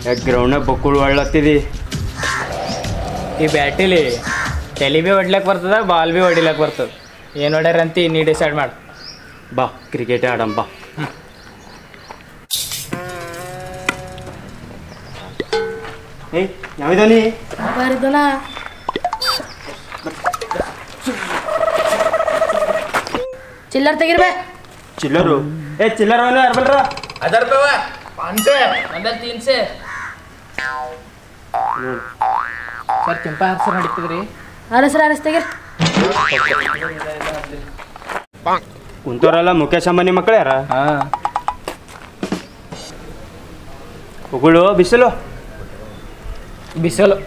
ಗ್ರೌಂಡ್ನಾಗ ಬಕ್ಕುಳು ಒಳ್ಳತ್ತಿದಿ ಈ ಬ್ಯಾಟಿಲಿ ತಲೆ ಬಿ ಹೊಡ್ಲಕ್ ಬರ್ತದ ಬಾಲ್ ಬಿ ಹೊಡಿಲಕ್ ಬರ್ತದ ಏನು ಹೊಡ್ಯಾರಂತಿ ನೀ ಡಿಸೈಡ್ ಮಾಡು ಬಾ ಕ್ರಿಕೆಟ್ ಆಡಂ ಬಾ ಏಯ್ ಯಾವಿದಾನಿ ಬಾರಿದನ ಚಿಲ್ಲರ್ ತೆಗಿರ್ಬೇ ಚಿಲ್ಲರು ಏ ಚಿಲ್ಲರ್ ಅವನು ಯಾರು हजार रुपये हुआ पाँच सौ ಆಮೇಲೆ ತೀನ್ಸೆ ಸರ್ ಕೆಂಪ ಹರ್ಸರ್ ನಡೀತದ್ರಿ ಅರಸ್ರ ಅರಸ್ ತೆಗಿರ್ ಕುಂತೋರಲ್ಲ ಮುಖೇಶ್ ಅಂಬಾನಿ ಮಕ್ಕಳು ಯಾರ ಹಾಂ ಉಗುಳು ಬಿಸಿಲು ಬಿಸಿಲು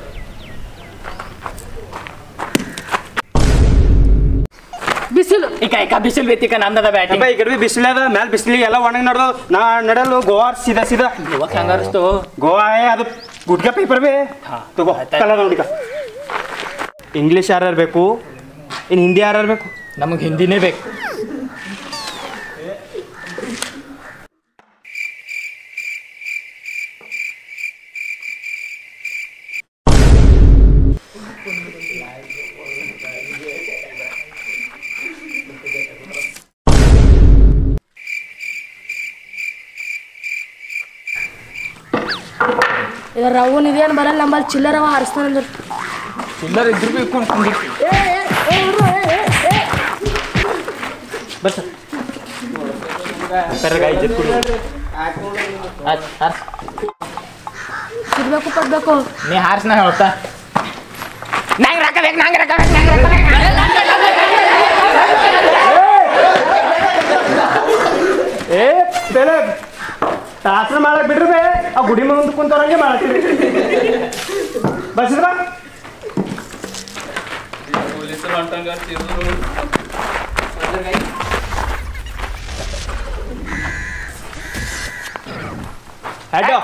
ಬಿಸಿಲು ಈಗ ಈಗ ಬಿಸಿಲು ಬೇತಿಕ ನಂದದ ಬ್ಯಾಟಿಂಗ್ ಅಪ್ಪ ಈ ಕಡೆ ಬಿಸಿಲು ಅದ ಮ್ಯಾಲ ಬಿಸಿಲಿಗೆ ಎಲ್ಲ ಒಣಗಿ ನಡ್ದು ನಾ ನಡಲು ಗೋವಾ ಸೀದಾ ಸೀದಾ ಇವಾಗ ಹೆಂಗಾರಿಸ್ತು ಗೋವಾ ಏ ಅದು ಗುಟ್ಕ ಪೇಪರ್ ಬೇ ತಗೋ ಕಲರ್ ನೋಡಿಕ ಇಂಗ್ಲೀಷ್ ಯಾರ್ಯಾರು ಬೇಕು ಇನ್ನು ಹಿಂದಿ ಯಾರ್ಯಾರು ಬೇಕು ನಮಗೆ ಹಿಂದಿನೇ ಬೇಕು ಈಗ ರವ್ವನ್ ಇದೇನು ಬರಲ್ಲ ನಂಬಲ್ಲಿ ಚಿಲ್ಲರ್ ಅವ ಹರಿಸ್ತಾನ ಅಂದ್ರೆ ಚಿಲ್ಲರ್ ಇದ್ರು ಬಿ ಇಟ್ಕೊಂಡು ಬಸ್ ಸರ್ ಗಾಯ ಜತ್ ಕುಡಿ ಇರ್ಬೇಕು ಪಡ್ಬೇಕು ನೀ ಹಾರ್ಸ್ ನಾ ಹೇಳ್ತಾ ನಂಗೆ ರೊಕ್ಕ ಬೇಕು ನಂಗೆ ರೊಕ್ಕ ಬೇಕು ನಂಗೆ ರೊಕ್ಕ ಬೇಕು ಏ ಬೇರೆ ಶಾಸ್ತ್ರ ಮಾಡಕ್ ಬಿಡ್ರಿ ಬೇ ಆ ಗುಡಿ ಮುಂದೆ ಕುಂತವ್ರಂಗೆ ಮಾಡತ್ತೀರಿ ಬಸ್ ಬಾ ಹೆಡ್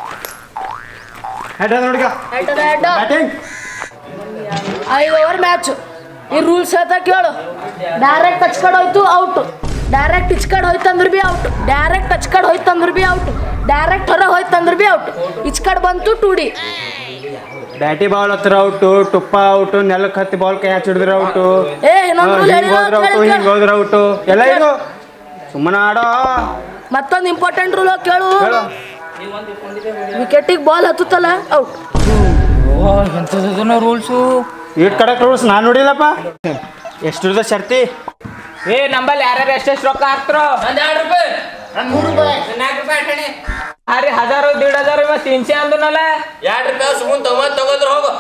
ಹೆಡ್ ನೋಡಿಕ ಆಯ್ತದ ಆಯ್ತ ಬ್ಯಾಟಿಂಗ್ ಐದು ಓವರ್ ಮ್ಯಾಚ್ ಈ ರೂಲ್ಸ್ ಹೇಳ್ತಾ ಕೇಳು ಡೈರೆಕ್ಟ್ ಟಚ್ ಕಡ್ ಹೋಯ್ತು ಔಟ್ ಡೈರೆಕ್ಟ್ ಇಚ್ ಕಡ್ ಹೋಯ್ತು ಅಂದ್ರೆ ಬಿ ಔಟ್ ಡೈರೆಕ್ಟ್ ಟಚ್ ಕಡ್ ಹೋಯ್ತು ಅಂದ್ರೆ ಬಿ ಔಟ್ ಡೈರೆಕ್ಟ್ ಹೊರ ಹೋಯ್ತು ಅಂದ್ರೆ ಬಿ ಔಟ್ ಇಚ್ ಕಡ್ ಬಂತು ಟು ಡಿ ಬ್ಯಾಟಿ ಬಾಲ್ ಹತ್ರ ಔಟು ಟುಪ್ಪ ಔಟು ನೆಲಕ್ಕೆ ಹತ್ತಿ ಬಾಲ್ ಕೈ ಹಚ್ಚಿಡಿದ್ರೆ ಔಟು ಏ ಇನ್ನೊಂದು rule ಹಿಂಗ್ ಹೋದ್ರ ಔಟು ಹೇಳಿಲ್ಲ ಹಿಂಗ್ ಹೋದ್ರ ಔಟು ಎಲ್ಲ ಇದು ಸುಮ್ಮನೆ ಆಡೋ ಮತ್ತೊಂದು ಇಂಪಾರ್ಟೆಂಟ್ ರೂಲ್ ಕೇಳು ಹೇಳು ವಿಕೆಟಿಗೆ ಬಾಲ್ ಹತ್ತುತ್ತಲ್ಲ ಔಟ್ ಓ ಎಂಥದ್ದು ರೂಲ್ಸು ಈಟ್ ಕಡಕ್ ರೂಲ್ಸ್ ನಾನು ನೋಡಿಲ್ಲಪ್ಪ ಎಷ್ಟ್ರದ ಶರ್ತಿ ಏ ನಂಬಲ್ಲಿ ಯಾರ್ಯಾರು ಎಷ್ಟೆಷ್ಟು ರೊಕ್ಕ ಹಾಕ್ತಾರೋ ಒಂದು ಎರಡು ರೂಪಾಯಿ ನಾನು ಮೂರು ರೂಪಾಯಿ ನಾಲ್ಕು ರೂಪಾಯಿ ಅಟ್ಟಣೆ ಅರೆ ಹಜಾರು ದೀಡ್ ಹಜಾರು ಇವತ್ತು ತಿನ್ಸೆ ಅಂದನಲ್ಲ ಎರಡು ರೂಪಾಯಿ ಸುಮ್ಮನೆ ತಗೊಂಡ್ ತಗೋದ್ರ ಹೋಗು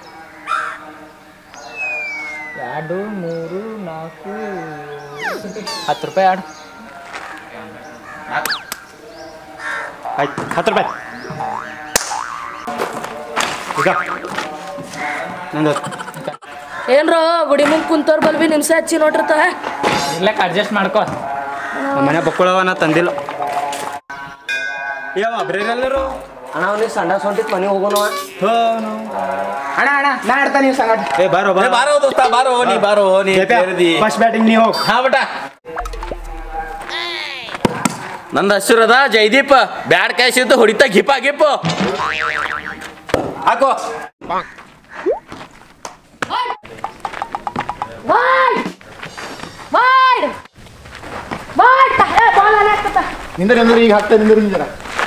ಎರಡು ಮೂರು ನಾಲ್ಕು ಹತ್ತು ರೂಪಾಯಿ ಆಡು ಆಯ್ತು ಹತ್ತು ರೂಪಾಯಿ ಈಗ ನಂದು ಏನ್ರೋ ಗುಡಿ ಮುಂದೆ ಕುಂತವ್ರ ಬಲ್ ಬಿ ನಿಮ್ಸ ಹಚ್ಚಿ ನೋಡಿರ್ತಾವೆ ಇರ್ಲಕ್ಕ ಅಡ್ಜಸ್ಟ್ ಮಾಡ್ಕೋ ನಮ್ಮ ಮನೆ ಬಕ್ಕುಳವ ನಾ ತಂದಿಲ್ಲ ಯಾವ ಅಬ್ರೇರೆಲ್ಲರು ಅಣ್ಣ ಅವ್ನಿಗೆ ಸಂಡ ಸೊಂಟಿತ್ತು ಮನೆಗೆ ಹೋಗೋಣ ಅಣ್ಣ ಅಣ್ಣ ನಾ ಆಡ್ತಾ ನೀವು ಸಂಗಟ ಏ ಬಾರೋ ಏ, ಬಾರೋ ದೋಸ್ತ ಬಾರೋ ನೀ ಬಾರೋ ನೀ ಸೇರಿದಿ ಫಸ್ಟ್ ಬ್ಯಾಟಿಂಗ್ ನೀ ಹೋಗ್ ಹಾ ಬಟ ನಂದು ಹೆಸರು ಅದ ಜೈದೀಪ್ ಬ್ಯಾಡ್ ಕ್ಯಾಶ್ ಇದ್ದು ಹೊಡಿತಾ ಗಿಪ ಗಿಪ್ ಹಾಕೋ ವೈಡ್ ವೈಡ್ ವೈಡ್ ಏ ಬಾಲ್ ಅಲ್ಲ ಆಗ್ತದ ನಿಂದ್ರ ನಿಂದ್ರ ಈಗ ಹಾಕ್ತಾ ನಿಂದ್ರ ನಿಂದ್ರ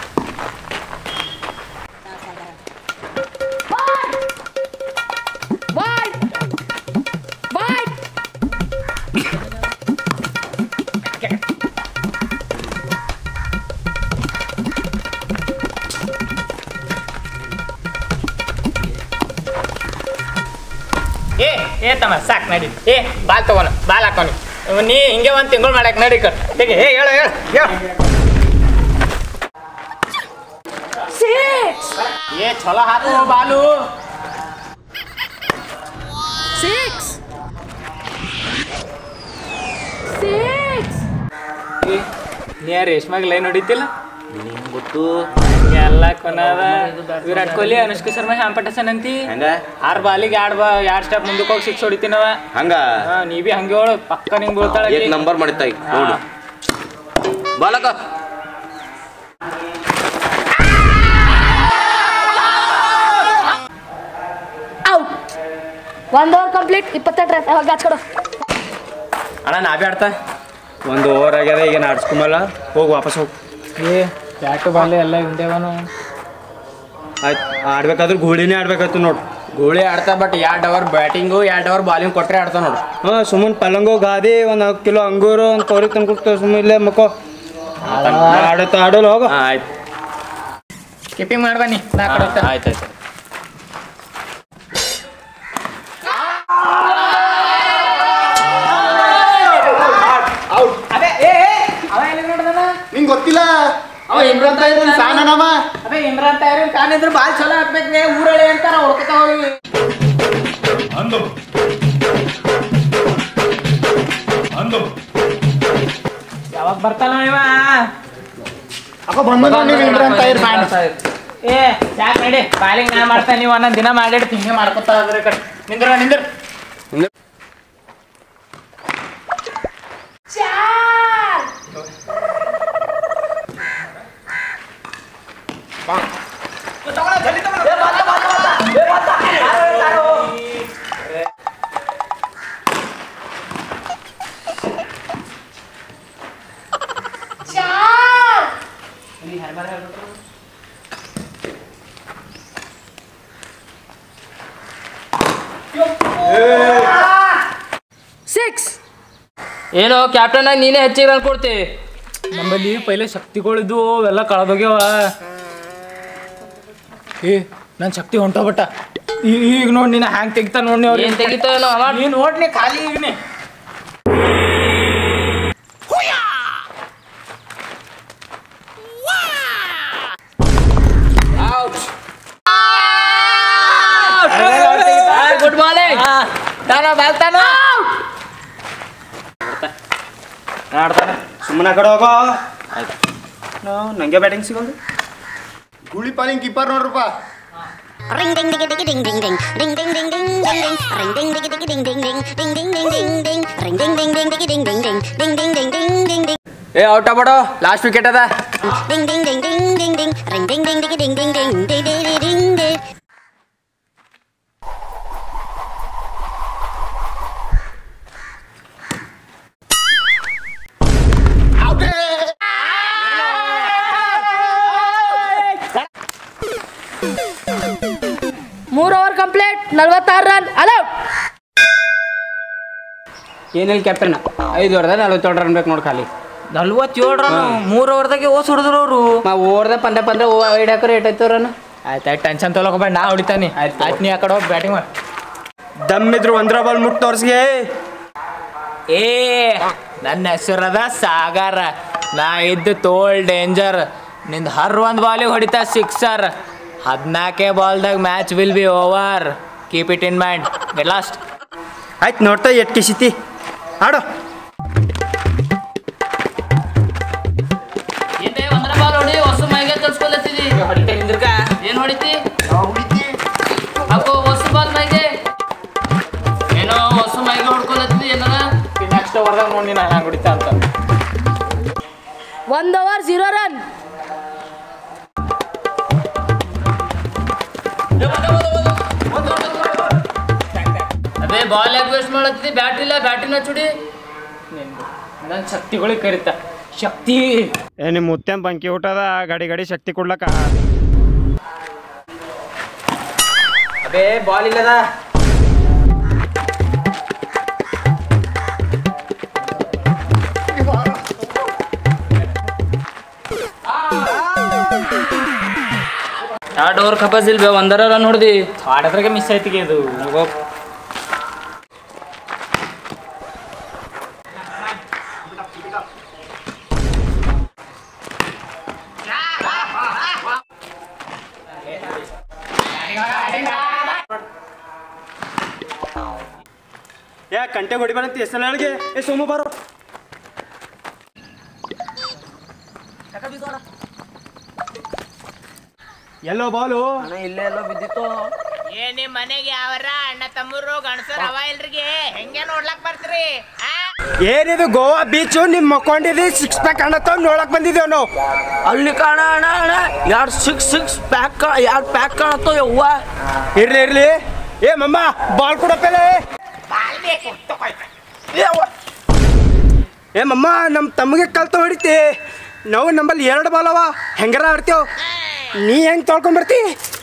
ವೈಡ್ ವೈಡ್ ಏ ಏ ತಮ್ಮ ಸಾಕು ನಡಿ ಏ ಬಾಲ್ ತಗೋಣ ಬಾಲ್ ಹಾಕೋನಿ ನೀ ಹಿಂಗೆ ಒಂದು ತಿಂಗಳು ಮಾಡಕ್ಕೆ ನಡಿ ಕಟ್ ಹೇಗೆ ಏ ಹೇಳು ಹೇಳು ಹೇಳು ಸಿಕ್ಸ್ ಏ ಚಲೋ ಹಾಕು ಬಾಲು ಸಿಕ್ಸ್ ಸಿಕ್ಸ್ ನೀ ರೇಷ್ಮಾಗ ಲೈನ್ ಹೊಡಿತಿಲ್ಲ ಗೊತ್ತು ಎಲ್ಲ ಕೊನದ ವಿರಾಟ್ ಕೊಹ್ಲಿ ಅನುಷ್ಕಾ ಶರ್ಮಾ ಹ್ಯಾಮ್ ಪಟೇಸನ್ ಅಂತಿ ಹಂಗ ಆರ್ ಬಾಲಿಗೆ ಎರಡು ಬಾ ಎರಡು ಸ್ಟೆಪ್ ಮುಂದಕ್ಕೆ ಹೋಗಿ ಸಿಕ್ಸ್ ಹೊಡಿತೀನವ ಹಂಗ ಹಾ ನೀ ಬಿ ಹಂಗೆ ಹೇಳು ಪಕ್ಕ ನಿಂಗೆ ಬೀಳ್ತಾಳೆ ಏಕ್ ನಂಬರ್ ಮಾಡಿತ್ತ ಈಗ ನೋಡಿ ಬಾಲಕ ಒಂದು ಓವರ್ ಕಂಪ್ಲೀಟ್ ಇಪ್ಪತ್ತೆಂಟು ರನ್ ಹೋಗಿ ಹಚ್ಕೊಡು ಅಣ್ಣ ನಾ ಬಿ ಆಡ್ತಾ ಒಂದು ಓವರ್ ಆಗ್ಯದ ಈಗ ಆಡ್ಸ್ಕೊಂಬಲ್ಲ ಹೋಗಿ ವಾಪಸ್ ಹೋಗಿ ಏ ಬ್ಯಾಟು ಬಾಲ್ ಎಲ್ಲ ಹಿಂದೇವನು ಆಯ್ತು ಆಡ್ಬೇಕಾದ್ರೆ ಗೋಳಿನೇ ಆಡ್ಬೇಕಾಯ್ತು ನೋಡು ಗೋಳಿ ಆಡ್ತಾ ಬಟ್ ಎರಡು ಅವರ್ ಬ್ಯಾಟಿಂಗು ಎರಡು ಅವರ್ ಬಾಲಿಂಗ್ ಕೊಟ್ರೆ ಆಡ್ತಾ ನೋಡು ಹಾಂ ಸುಮ್ಮನೆ ಪಲ್ಲಂಗು ಗಾದಿ ಒಂದು ನಾಲ್ಕು ಕಿಲೋ ಅಂಗೂರು ಒಂದು ಕೌರಿ ತಂದ್ಕೊಡ್ತೇವೆ ಸುಮ್ಮನೆ ಇಲ್ಲೇ ಮಕ್ಕೋ ಆಡುತ್ತಾ ಆಡೋಲ್ಲ ಹೋಗೋ ಹಾಂ ಆಯ್ತು ಕೀಪಿಂಗ್ ಮಾಡಿ ಬನ್ನಿ ನಾ ಕಡೆ ಹೋಗ್ತೇನೆ. ಆಯ್ತು ಆಯ್ತು ಅದೇ ಏ ಏ, ಅವ ಎಲ್ಲಿ ನೋಡ್ದನ ನಿಂಗೆ ಗೊತ್ತಿಲ್ಲ ಅವ ಇಮ್ರಾನ್ ತಾಯಿರ್ ಸಾನನವ ಅದೇ ಇಮ್ರಾನ್ ತಯಾರಿ ಕಾಣಿದ್ರು ಬಾಲ್ ಚಲೋ ಹಾಕ್ಬೇಕು ಊರಳೆ ಅಂತಾರ ಹೊಡ್ಕೊತಾವ ಯಾವಾಗ ಬರ್ತಾನ ಇವ ಅಕ್ಕ ಬಂದ ನೀವು ಇಮ್ರಾನ್ ತಾಯಿರ್ ಫ್ಯಾನ್ ಏ ಯಾಕೆ ನಡಿ ಬಾಲಿಂಗ್ ನಾ ಮಾಡ್ತೇನೆ ನೀವು ಒಂದೊಂದು ದಿನ ಮಾಡಿಟ್ಟು ಹಿಂಗೆ ಮಾಡ್ಕೊತಾ ಇದ್ರಿ ಕಡೆ ನಿಂದ್ರ ನಿಂದ್ರ ಸಿಕ್ಸ್ ಏನೋ ಕ್ಯಾಪ್ಟನ್ ಆಗಿ ನೀನೇ ಹೆಚ್ಚಿಗೆ ರನ್ ಕೊಡ್ತಿ ನಮ್ಮಲ್ಲಿ ಪೈಲೆ ಶಕ್ತಿಗಳಿದ್ವು ಅವೆಲ್ಲ ಕಳೆದೋಗ್ಯವ ಏ ನನ್ನ ಶಕ್ತಿ ಹೊಂಟೋಗ್ಬಿಟ್ಟ ಈ- ಈಗ ನೋಡಿ ನೀನು ಹ್ಯಾಂಗ್ ತೆಗಿತಾ ನೋಡಿ ಅವ್ರು ಏನ್ ತೆಗಿತೋ ಏನೋ ಅವ ನೀನು ನೋಡ್ನಿ ಖಾಲಿ ಈಗನೇ ಗುಡ್ ಮಾರ್ನಿಂಗ್ ತಾನ ಬಾಲ್ತಾನ ಆಡ್ತಾನೆ ಸುಮ್ಮನೆ ಆ ಕಡೆ ಹೋಗೋ ಆಯ್ತು ನಾವು ನಂಗೆ ಬ್ಯಾಟಿಂಗ್ ಸಿಗೋದು ಗುಳಿ ಪಾಲಿಂಗ್ ಕೀಪರ್ ನೋಡ್ರಪ್ಪ Ring ding ding ding ding ding ding ding ding ding ding ding ding ring ding ding ding ding ding ding ding ding ding ding ding ring ding ding ding ding ding ding ding ding ding ding ding ding ding ಏ out ಆಗ್ಬೇಡೋ last wicket ಅದ ding ding ding ding ding ding ring ding ding ding ding ding ding ding ding ding ding ding ಮೂರು over complete ನಲ್ವತ್ತಾರು run all out ಏನಿಲ್ಲ captain ಐದು ಓವರ್ದಾಗ ನಲ್ವತ್ತೇಳು run ಬೇಕು ನೋಡಿ ಖಾಲಿ ನಲ್ವತ್ತೇಳು ರನ್ ಮೂರು ಓವರ್ದಾಗೆ ಓಸ್ ಹೊಡೆದ್ರು ಅವರು ನಾ ಓವರ್ದಾಗ ಪಂದ್ರ ಪಂದ್ರ ಐದು ಹಾಕರ್ ಏಟ್ ಆಯ್ತು ರನ್ ಆಯ್ತು ಆಯ್ತು ಟೆನ್ಷನ್ ತೊಗೊಬೇಡ ನಾ ಹೊಡಿತಾನೆ ಆಯ್ತು. ಆಯ್ತು ನೀ ಆ ಕಡೆ ಹೋಗಿ ಬ್ಯಾಟಿಂಗ್ ಮಾಡಿ ದಮ್ ಇದ್ರು ಒಂದ್ರ ಬಾಲ್ ಮುಟ್ ತೋರ್ಸ್ಗೆ ಏ ನನ್ನ ಹೆಸರದ ಸಾಗರ ನಾ ಇದ್ದು ತೋಲ್ ಡೇಂಜರ್ ನಿಂದು ಹರ್ ಒಂದು ಬಾಲಿಗೆ ಹೊಡಿತಾ ಸಿಕ್ಸರ್ ಹದಿನಾಲ್ಕೇ ಬಾಲ್ದಾಗ match will be over keep it in mind get lost ಆಯ್ತು ನೋಡ್ತಾ ಎಟ್ ಕಿಸಿತಿ ಆಡೋ ಏನೇ ಒಂದ್ರ ಬಾಲ್ ಹೊಡಿ ಹೊಸ ಮೈಗೆ ತಲ್ಸ್ಕೊಲತ್ತಿದಿ ಏನ್ ಹೊಡಿತಿ ಹಾಕೋ ಹೊಸ ಬಾಲ್ ಮೈಗೆ ಏನೋ ಹೊಸ ಮೈಗೆ ಹೊಡ್ಕೊಲತ್ತಿದಿ ಏನಾರ ನೆಕ್ಸ್ಟ್ ಓವರ್ದಾಗ ನೋಡಿ ನಾನು ಹಂಗೆ ಹೊಡಿತಾ ಅಂತ ಒಂದು ಓವರ್ ಜೀರೋ ರನ್ ಅದೇ ಬಾಲ್ ಯಾಕೆ ವೇಸ್ಟ್ ಮಾಡತ್ತಿದಿ ಬ್ಯಾಟ್ ಇಲ್ಲ ಬ್ಯಾಟಿನ ಚುಡಿ ನನ್ನ ಶಕ್ತಿಗಳಿಗೆ ಕರಿತಾ ಶಕ್ತಿ ಏ ನಿಮ್ಮ ಮುತ್ತೆನ್ ಬಂಕಿ ಊಟದ ಗಾಡಿ ಗಾಡಿ ಶಕ್ತಿ ಕೊಡ್ಲಕ್ಕ ಅದೇ ಬಾಲ್ ಇಲ್ಲದ ಎರಡು ಓವರ್ ಕಪಸಿಲ್ ಬೇ ಒಂದರ ರನ್ ಹೊಡ್ದಿ ಆಡೋದ್ರಾಗೆ ಮಿಸ್ ಆಯ್ತಿಗೆ ಇದು ಹೋಗೋ ಏ ಕಂಟೆ ಹೊಡಿಬಾರಂತ ಎಷ್ಟಲ್ಲ ಅಳಿಗೆ ಏ ಸೋಮು ಬಾರೋ ಎಲ್ಲೋ ಬಾಲು ಇಲ್ಲೇ ಎಲ್ಲೋ ಬಿದ್ದಿತ್ತು ಏ ನಿಮ್ ಮನೆಗೆ ಯಾವರ ಅಣ್ಣ ತಮ್ಮರು ಗಣಸರು ಅವ ಇಲ್ರಿಗೆ ಹೆಂಗೆ ನೋಡ್ಲಕ್ ಬರ್ತೀರಿ ಏನಿದು ಗೋವಾ ಬೀಚು ನಿಮ್ ಮಕ್ಕೊಂಡಿದಿ ಸಿಕ್ಸ್ ಪ್ಯಾಕ್ ಅನ್ನತ್ತವ್ ನೋಡಕ್ ಬಂದಿದ್ದೇವ್ ನಾವು ಅಲ್ಲಿ ಕಾಣ ಅಣ್ಣ ಅಣ್ಣ ಎರಡು ಸಿಕ್ಸ್ ಸಿಕ್ಸ್ ಪ್ಯಾಕ್ ಎರಡು ಪ್ಯಾಕ್ ಕಾಣತ್ತೋ ಯವ್ವ ಇರ್ಲಿ ಇರ್ಲಿ ಏ ಮಮ್ಮ ಬಾಲ್ ಕೊಡಪ್ಪಲೆ ಏ ಮಮ್ಮ ನಮ್ಮ ತಮ್ಮಗೆ ಕಲ್ತು ಹೊಡಿತಿ ನಾವು ನಂಬಲ್ಲಿ ಎರಡು ಬಾಲ್ ಅವ ಹೆಂಗಾರ ಆಡ್ತೇವ್ ನೀ ಹೆಂಗ್ ತೊಳ್ಕೊಂಬರ್ತಿ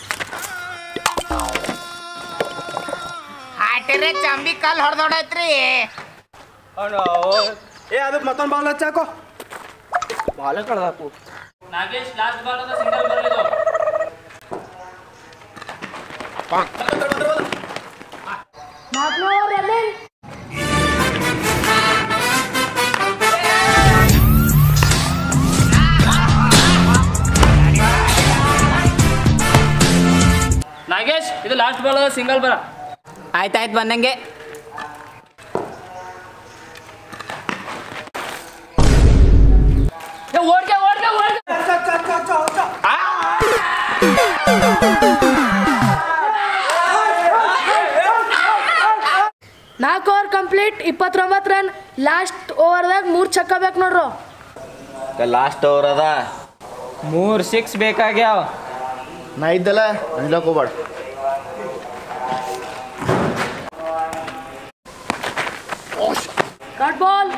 ಹಾಟಿರೆ ಚಂಬಿ ಕಲ್ ಹೊಡೆದೋಡೈತ್ರಿ ಏ ಅದು ಮತ್ತೊಂದು ಬಾಲ್ ಹಚ್ಚಾಕೋ ಬಾಲ ಕಳ್ದಾಕು ನಾಗೇಶ್ ಲಾಸ್ಟ್ ಬಾಲ್ ಅದ ಸಿಂಗಲ್ ಬರಲಿದ್ದು ನಾಲ್ಕನೇ ಓವರ್ ಎಲ್ಲಿ ನಾಗೇಶ್ ಇದು ಲಾಸ್ಟ್ ಬಾಲ್ ಅದ ಸಿಂಗಲ್ ಬರ ಆಯ್ತಾಯ್ತು ಬಂದಂಗೆ ಓಡ್ಕೆ ಓಡ್ಕೆ ಓಡ್ಕೆ ನಾಲ್ಕು ಓವರ್ ಕಂಪ್ಲೀಟ್ ಇಪ್ಪತ್ತೊಂಬತ್ತು ರನ್ ಲಾಸ್ಟ್ ಓವರ್ದಾಗ ಮೂರು ಚಕ್ಕ ಬೇಕು ನೋಡ್ರು ಲಾಸ್ಟ್ ಓವರ್ ಅದ ಮೂರು ಸಿಕ್ಸ್ ಬೇಕಾಗ್ಯಾವ ನಾ ಇದ್ದಲ್ಲ ಅಂಜ್ಲಕ್ ಹೋಗ್ಬೇಡ dot ball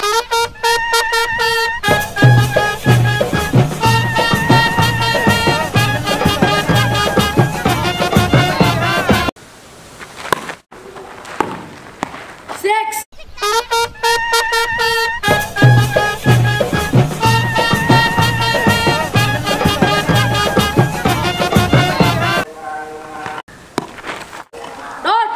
six dot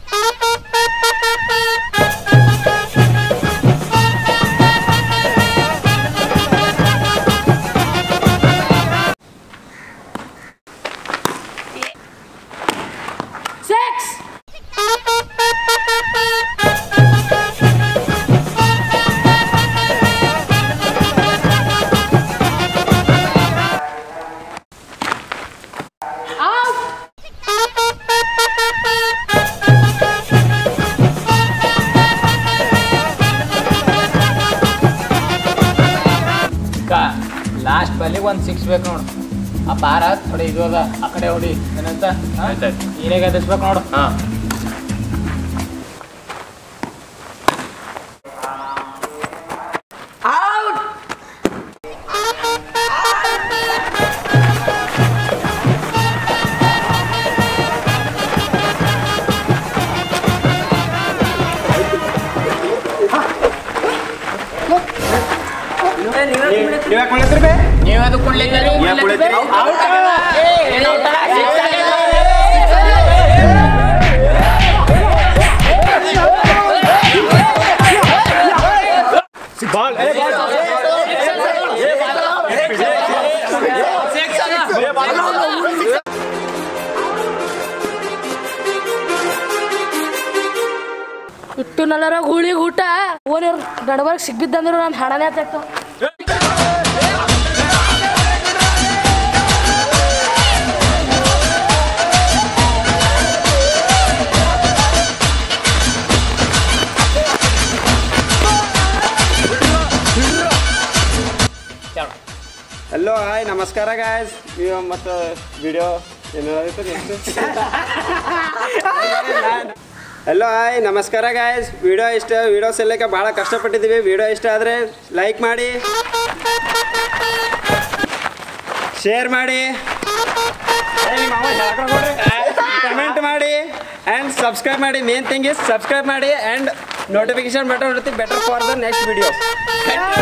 six out last ಬಲ್ಲಿಗೆ ಒಂದು ಸಿಕ್ಸ್ ಬೇಕು ನೋಡು ಆ ಬಾರ ಥೋಡೆ ಇದು ಅದ ಆ ಕಡೆ ಹೊಡಿ ಏನಂತ ನೀನೇ ಗದಿಸ್ಬೇಕು ನೋಡು ಹಾಂ ನೀವು ಯಾಕೆ ಮಾಡ್ಲತ್ತೀರಿ ಬೇ ನೀವು ಅದು ಕುಡ್ಲಿಕ್ಕೆ ಯಾಕ್ ಕುಡ್ಲತ್ತೀರಿ? ಬಾಲ್ ಇಟ್ಟು ನಲ್ಲರ ಹುಳಿಗೆ ಊಟ ಓನಿರ್ ನಡಬರ್ಗ್ ಸಿಗ್ಬಿದ್ದಂದ್ರು ನಾನು ಹಣನೇ ತೆಗ್ತು ಹಲೋ ಹಾಯ್ ನಮಸ್ಕಾರ ಗಾಯ್ಸ್ ನೀವು ಮತ್ತು ವಿಡಿಯೋ ಏನಾಯ್ತು ನೆಕ್ಸ್ಟ್ ಹಲೋ ಹಾಯ್ ನಮಸ್ಕಾರ ಗಾಯ್ಸ್ ವಿಡಿಯೋ ಇಷ್ಟ ವಿಡಿಯೋ ಸೆಲ್ಲಕ್ಕೆ ಭಾಳ ಕಷ್ಟಪಟ್ಟಿದ್ದೀವಿ ವಿಡಿಯೋ ಇಷ್ಟ ಆದರೆ ಲೈಕ್ ಮಾಡಿ ಶೇರ್ ಮಾಡಿ ಕಮೆಂಟ್ ಮಾಡಿ ಆ್ಯಂಡ್ ಸಬ್ಸ್ಕ್ರೈಬ್ ಮಾಡಿ ಮೇನ್ ಥಿಂಗ್ ಇಸ್ ಸಬ್ಸ್ಕ್ರೈಬ್ ಮಾಡಿ ಆ್ಯಂಡ್ ನೋಟಿಫಿಕೇಶನ್ ಬಟನ್ ಇರುತ್ತೆ better for the next videos